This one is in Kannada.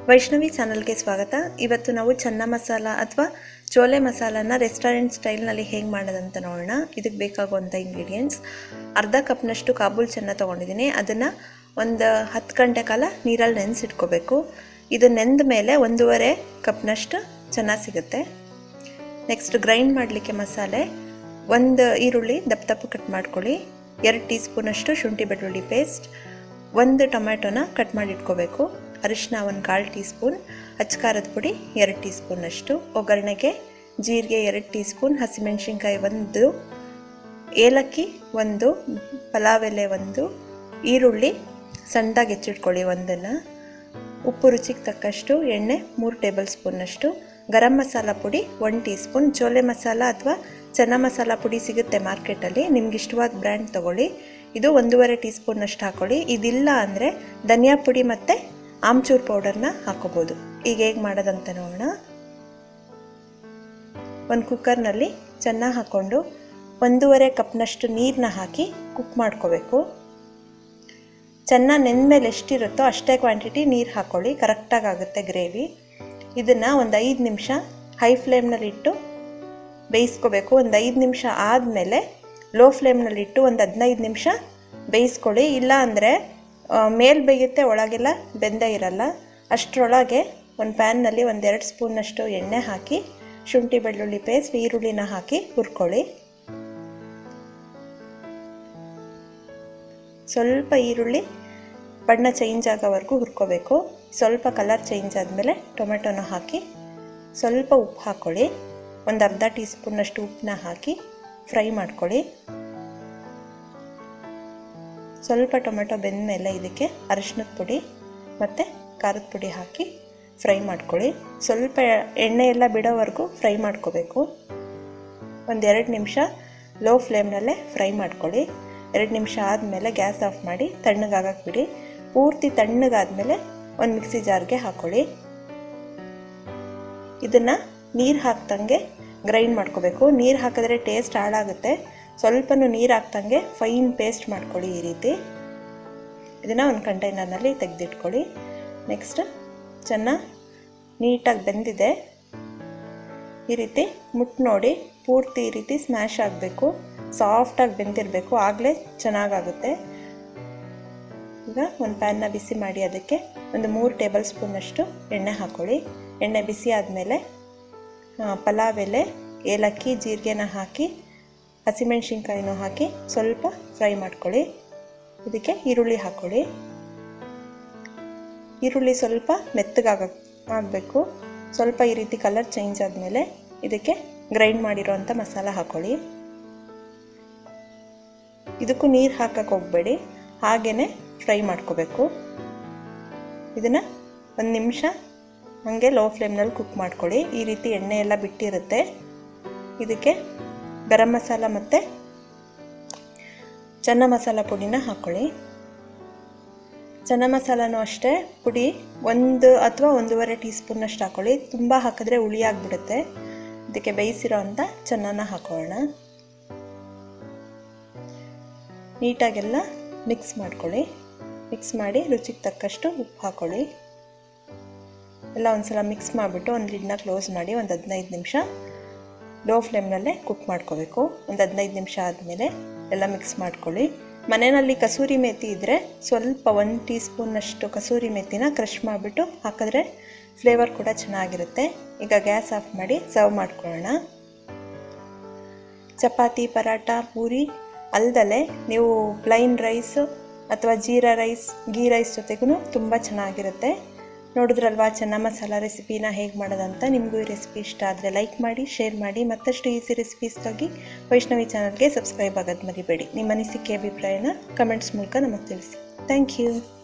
ವೈಷ್ಣವಿ ಚಾನಲ್ಗೆ ಸ್ವಾಗತ ಇವತ್ತು ನಾವು ಚನ್ನ ಮಸಾಲ ಅಥವಾ ಚೋಲೆ ಮಸಾಲಾನ ರೆಸ್ಟೋರೆಂಟ್ ಸ್ಟೈಲ್ನಲ್ಲಿ ಹೇಗೆ ಮಾಡೋದಂತ ನೋಡೋಣ ಇದಕ್ಕೆ ಬೇಕಾಗುವಂಥ ಇಂಗ್ರೀಡಿಯೆಂಟ್ಸ್ ಅರ್ಧ ಕಪ್ನಷ್ಟು ಕಾಬೂಲ್ ಚೆನ್ನ ತೊಗೊಂಡಿದ್ದೀನಿ ಅದನ್ನು ಒಂದು ಹತ್ತು ಗಂಟೆ ಕಾಲ ನೀರಲ್ಲಿ ನೆನೆಸಿಟ್ಕೋಬೇಕು ಇದು ನೆಂದ ಮೇಲೆ ಒಂದೂವರೆ ಕಪ್ನಷ್ಟು ಚೆನ್ನಾಗಿ ಸಿಗುತ್ತೆ ನೆಕ್ಸ್ಟ್ ಗ್ರೈಂಡ್ ಮಾಡಲಿಕ್ಕೆ ಮಸಾಲೆ ಒಂದು ಈರುಳ್ಳಿ ದಪ್ಪ ದಪ್ಪ ಕಟ್ ಮಾಡ್ಕೊಳ್ಳಿ ಎರಡು ಟೀ ಸ್ಪೂನಷ್ಟು ಶುಂಠಿ ಬೆಳ್ಳುಳ್ಳಿ ಪೇಸ್ಟ್ ಒಂದು ಟೊಮ್ಯಾಟೊನ ಕಟ್ ಮಾಡಿ ಇಟ್ಕೋಬೇಕು ಅರಿಶಿನ ಒಂದು ಕಾಲು ಟೀ ಸ್ಪೂನ್ ಅಚ್ಕಾರದ ಪುಡಿ ಎರಡು ಟೀ ಸ್ಪೂನಷ್ಟು ಒಗ್ಗರಣೆಗೆ ಜೀರಿಗೆ ಎರಡು ಟೀ ಸ್ಪೂನ್ ಹಸಿಮೆಣಸಿನ್ಕಾಯಿ ಒಂದು ಏಲಕ್ಕಿ ಒಂದು ಪಲಾವ್ ಎಲೆ ಒಂದು ಈರುಳ್ಳಿ ಸಣ್ಣದಾಗಿ ಹೆಚ್ಚಿಟ್ಕೊಳ್ಳಿ ಒಂದನ್ನು ಉಪ್ಪು ರುಚಿಗೆ ತಕ್ಕಷ್ಟು ಎಣ್ಣೆ ಮೂರು ಟೇಬಲ್ ಸ್ಪೂನ್ನಷ್ಟು ಗರಂ ಮಸಾಲ ಪುಡಿ one teaspoon chole masala ಅಥವಾ ಚೆನ್ನ ಮಸಾಲ ಪುಡಿ ಸಿಗುತ್ತೆ ಮಾರ್ಕೆಟಲ್ಲಿ ನಿಮ್ಗೆ ಇಷ್ಟವಾದ ಬ್ರ್ಯಾಂಡ್ ತೊಗೊಳ್ಳಿ ಇದು ಒಂದೂವರೆ ಟೀ ಸ್ಪೂನ್ನಷ್ಟು ಹಾಕ್ಕೊಳ್ಳಿ ಇದಿಲ್ಲ ಅಂದರೆ ಧನಿಯಾ ಪುಡಿ ಮತ್ತು ಆಮ್ಚೂರ್ ಪೌಡರ್ನ ಹಾಕೋಬೋದು ಈಗ ಹೇಗೆ ಮಾಡೋದಂತ ನೋಡೋಣ ಒಂದು ಕುಕ್ಕರ್ನಲ್ಲಿ ಚೆನ್ನಾಗಿ ಹಾಕ್ಕೊಂಡು ಒಂದೂವರೆ ಕಪ್ನಷ್ಟು ನೀರನ್ನ ಹಾಕಿ ಕುಕ್ ಮಾಡ್ಕೋಬೇಕು ಚೆನ್ನಾಗಿ ನೆಂದಮೇಲೆ ಎಷ್ಟಿರುತ್ತೋ ಅಷ್ಟೇ ಕ್ವಾಂಟಿಟಿ ನೀರು ಹಾಕ್ಕೊಳ್ಳಿ ಕರೆಕ್ಟಾಗಿ ಆಗುತ್ತೆ ಗ್ರೇವಿ ಇದನ್ನು ಒಂದು ಐದು ನಿಮಿಷ ಹೈ ಫ್ಲೇಮ್ನಲ್ಲಿಟ್ಟು ಬೇಯಿಸ್ಕೋಬೇಕು ಒಂದು ಐದು ನಿಮಿಷ ಆದಮೇಲೆ ಲೋ ಫ್ಲೇಮ್ನಲ್ಲಿಟ್ಟು ಒಂದು ಹದಿನೈದು ನಿಮಿಷ ಬೇಯಿಸ್ಕೊಳ್ಳಿ ಇಲ್ಲ ಅಂದರೆ ಮೇಲ್ ಬೇಯುತ್ತೆ ಒಳಗೆಲ್ಲ ಬೆಂದೇ ಇರಲ್ಲ ಅಷ್ಟರೊಳಗೆ ಒಂದು ಪ್ಯಾನ್ನಲ್ಲಿ ಒಂದೆರಡು ಸ್ಪೂನಷ್ಟು ಎಣ್ಣೆ ಹಾಕಿ ಶುಂಠಿ ಬೆಳ್ಳುಳ್ಳಿ ಪೇಸ್ಟ್ ಈರುಳ್ಳಿನ ಹಾಕಿ ಹುರ್ಕೊಳ್ಳಿ ಸ್ವಲ್ಪ ಈರುಳ್ಳಿ ಬಣ್ಣ ಚೇಂಜ್ ಆಗೋವರೆಗೂ ಹುರ್ಕೋಬೇಕು ಸ್ವಲ್ಪ ಕಲರ್ ಚೇಂಜ್ ಆದಮೇಲೆ ಟೊಮೆಟೊನ ಹಾಕಿ ಸ್ವಲ್ಪ ಉಪ್ಪು ಹಾಕ್ಕೊಳ್ಳಿ ಒಂದು ಅರ್ಧ ಟೀ ಸ್ಪೂನಷ್ಟು ಉಪ್ಪನ್ನ ಹಾಕಿ ಫ್ರೈ ಮಾಡ್ಕೊಳ್ಳಿ ಸ್ವಲ್ಪ ಟೊಮೆಟೊ ಬೆಂದಮೇಲೆ ಇದಕ್ಕೆ ಅರಿಶಿನದ ಪುಡಿ ಮತ್ತು ಖಾರದ ಪುಡಿ ಹಾಕಿ ಫ್ರೈ ಮಾಡ್ಕೊಳ್ಳಿ ಸ್ವಲ್ಪ ಎಣ್ಣೆ ಎಲ್ಲ ಬಿಡೋವರೆಗೂ ಫ್ರೈ ಮಾಡ್ಕೋಬೇಕು ಒಂದೆರಡು ನಿಮಿಷ ಲೋ ಫ್ಲೇಮ್ನಲ್ಲೇ ಫ್ರೈ ಮಾಡ್ಕೊಳ್ಳಿ ಎರಡು ನಿಮಿಷ ಆದಮೇಲೆ ಗ್ಯಾಸ್ ಆಫ್ ಮಾಡಿ ತಣ್ಣಗಾಗಕ್ಕೆ ಬಿಡಿ ಪೂರ್ತಿ ತಣ್ಣಗಾದ್ಮೇಲೆ ಒಂದು ಮಿಕ್ಸಿ ಜಾರ್ಗೆ ಹಾಕ್ಕೊಳ್ಳಿ ಇದನ್ನು ನೀರು ಹಾಕ್ದಂಗೆ ಗ್ರೈಂಡ್ ಮಾಡ್ಕೋಬೇಕು ನೀರು ಹಾಕಿದ್ರೆ ಟೇಸ್ಟ್ ಹಾಳಾಗುತ್ತೆ ಸ್ವಲ್ಪನೂ ನೀರು ಹಾಕ್ದಂಗೆ ಫೈನ್ ಪೇಸ್ಟ್ ಮಾಡ್ಕೊಳ್ಳಿ ಈ ರೀತಿ ಇದನ್ನು ಒಂದು ಕಂಟೈನರ್ನಲ್ಲಿ ತೆಗೆದಿಟ್ಕೊಳ್ಳಿ ನೆಕ್ಸ್ಟ್ ಚೆನ್ನಾಗಿ ನೀಟಾಗಿ ಬೆಂದಿದೆ ಈ ರೀತಿ ಮುಟ್ಟು ನೋಡಿ ಪೂರ್ತಿ ಈ ರೀತಿ ಸ್ಮ್ಯಾಶ್ ಆಗಬೇಕು ಸಾಫ್ಟಾಗಿ ಬೆಂದಿರಬೇಕು ಆಗಲೇ ಚೆನ್ನಾಗಾಗುತ್ತೆ ಈಗ ಒಂದು ಪ್ಯಾನ್ನ ಬಿಸಿ ಮಾಡಿ ಅದಕ್ಕೆ ಒಂದು ಮೂರು ಟೇಬಲ್ ಸ್ಪೂನಷ್ಟು ಎಣ್ಣೆ ಹಾಕ್ಕೊಳ್ಳಿ ಎಣ್ಣೆ ಬಿಸಿ ಆದಮೇಲೆ ಪಲಾವ್ ಎಲೆ ಏಲಕ್ಕಿ ಜೀರಿಗೆನ ಹಾಕಿ ಹಸಿಮೆಣ್ಸಿನ್ಕಾಯಿನೂ ಹಾಕಿ ಸ್ವಲ್ಪ ಫ್ರೈ ಮಾಡ್ಕೊಳ್ಳಿ ಇದಕ್ಕೆ ಈರುಳ್ಳಿ ಹಾಕ್ಕೊಳ್ಳಿ ಈರುಳ್ಳಿ ಸ್ವಲ್ಪ ಮೆತ್ತಗಾಗ ಆಗಬೇಕು ಸ್ವಲ್ಪ ಈ ರೀತಿ ಕಲರ್ ಚೇಂಜ್ ಆದಮೇಲೆ ಇದಕ್ಕೆ ಗ್ರೈಂಡ್ ಮಾಡಿರೋವಂಥ ಮಸಾಲ ಹಾಕ್ಕೊಳ್ಳಿ ಇದಕ್ಕೂ ನೀರು ಹಾಕಕ್ಕೆ ಹೋಗಬೇಡಿ ಹಾಗೇ ಫ್ರೈ ಮಾಡ್ಕೋಬೇಕು ಇದನ್ನು ಒಂದು ನಿಮಿಷ ಹಾಗೆ ಲೋ ಫ್ಲೇಮ್ನಲ್ಲಿ ಕುಕ್ ಮಾಡ್ಕೊಳ್ಳಿ ಈ ರೀತಿ ಎಣ್ಣೆ ಎಲ್ಲ ಬಿಟ್ಟಿರುತ್ತೆ ಇದಕ್ಕೆ ಗರಂ ಮಸಾಲ ಮತ್ತು ಚೆನ್ನ ಮಸಾಲ ಪುಡಿನ ಹಾಕ್ಕೊಳ್ಳಿ ಚೆನ್ನ ಮಸಾಲನೂ ಅಷ್ಟೇ ಪುಡಿ ಒಂದು ಅಥವಾ ಒಂದೂವರೆ ಟೀ ಸ್ಪೂನಷ್ಟು ಹಾಕ್ಕೊಳ್ಳಿ ತುಂಬ ಹಾಕಿದ್ರೆ ಹುಳಿ ಆಗಿಬಿಡುತ್ತೆ ಇದಕ್ಕೆ ಬೇಯಿಸಿರೋ ಅಂಥ ಚೆನ್ನಾನ ಹಾಕೊಳ್ಳೋಣ ನೀಟಾಗೆಲ್ಲ ಮಿಕ್ಸ್ ಮಾಡ್ಕೊಳ್ಳಿ ಮಿಕ್ಸ್ ಮಾಡಿ ರುಚಿಗೆ ತಕ್ಕಷ್ಟು ಉಪ್ಪು ಹಾಕ್ಕೊಳ್ಳಿ ಎಲ್ಲ ಒಂದ್ಸಲ ಮಿಕ್ಸ್ ಮಾಡಿಬಿಟ್ಟು ಒಂದು ಲಿಡ್ನ ಕ್ಲೋಸ್ ಮಾಡಿ ಒಂದು ಹದಿನೈದು ನಿಮಿಷ ಲೋ ಫ್ಲೇಮ್ನಲ್ಲೇ ಕುಕ್ ಮಾಡ್ಕೋಬೇಕು ಒಂದು ಹದಿನೈದು ನಿಮಿಷ ಆದಮೇಲೆ ಎಲ್ಲ ಮಿಕ್ಸ್ ಮಾಡ್ಕೊಳ್ಳಿ ಮನೆಯಲ್ಲಿ ಕಸೂರಿ ಮೇಥಿ ಇದ್ದರೆ ಸ್ವಲ್ಪ ಒಂದು ಟೀ ಸ್ಪೂನಷ್ಟು ಕಸೂರಿ ಮೇಥಿನ ಕ್ರಷ್ ಮಾಡಿಬಿಟ್ಟು ಹಾಕಿದ್ರೆ ಫ್ಲೇವರ್ ಕೂಡ ಚೆನ್ನಾಗಿರುತ್ತೆ ಈಗ ಗ್ಯಾಸ್ ಆಫ್ ಮಾಡಿ ಸರ್ವ್ ಮಾಡ್ಕೊಳ್ಳೋಣ ಚಪಾತಿ ಪರಾಟ ಪೂರಿ ಅಲ್ದಲೆ ನೀವು ಪ್ಲೈನ್ ರೈಸ್ ಅಥವಾ ಜೀರಾ ರೈಸ್ ಗೀ ರೈಸ್ ಜೊತೆಗೂ ತುಂಬ ಚೆನ್ನಾಗಿರುತ್ತೆ ನೋಡಿದ್ರಲ್ವಾ ಚೆನ್ನ ಮಸಾಲ ರೆಸಿಪಿನ ಹೇಗೆ ಮಾಡೋದಂತ ನಿಮಗೂ ಈ ರೆಸಿಪಿ ಇಷ್ಟ ಆದರೆ ಲೈಕ್ ಮಾಡಿ ಶೇರ್ ಮಾಡಿ ಮತ್ತಷ್ಟು ಈಸಿ ರೆಸಿಪೀಸ್ಗಾಗಿ ವೈಷ್ಣವಿ ಚಾನಲ್ಗೆ ಸಬ್ಸ್ಕ್ರೈಬ್ ಆಗೋದು ಮರಿಬೇಡಿ ನಿಮ್ಮ ಅನಿಸಿಕೆ ಅಭಿಪ್ರಾಯನ ಕಮೆಂಟ್ಸ್ ಮೂಲಕ ನಮಗೆ ತಿಳಿಸಿ ಥ್ಯಾಂಕ್ ಯು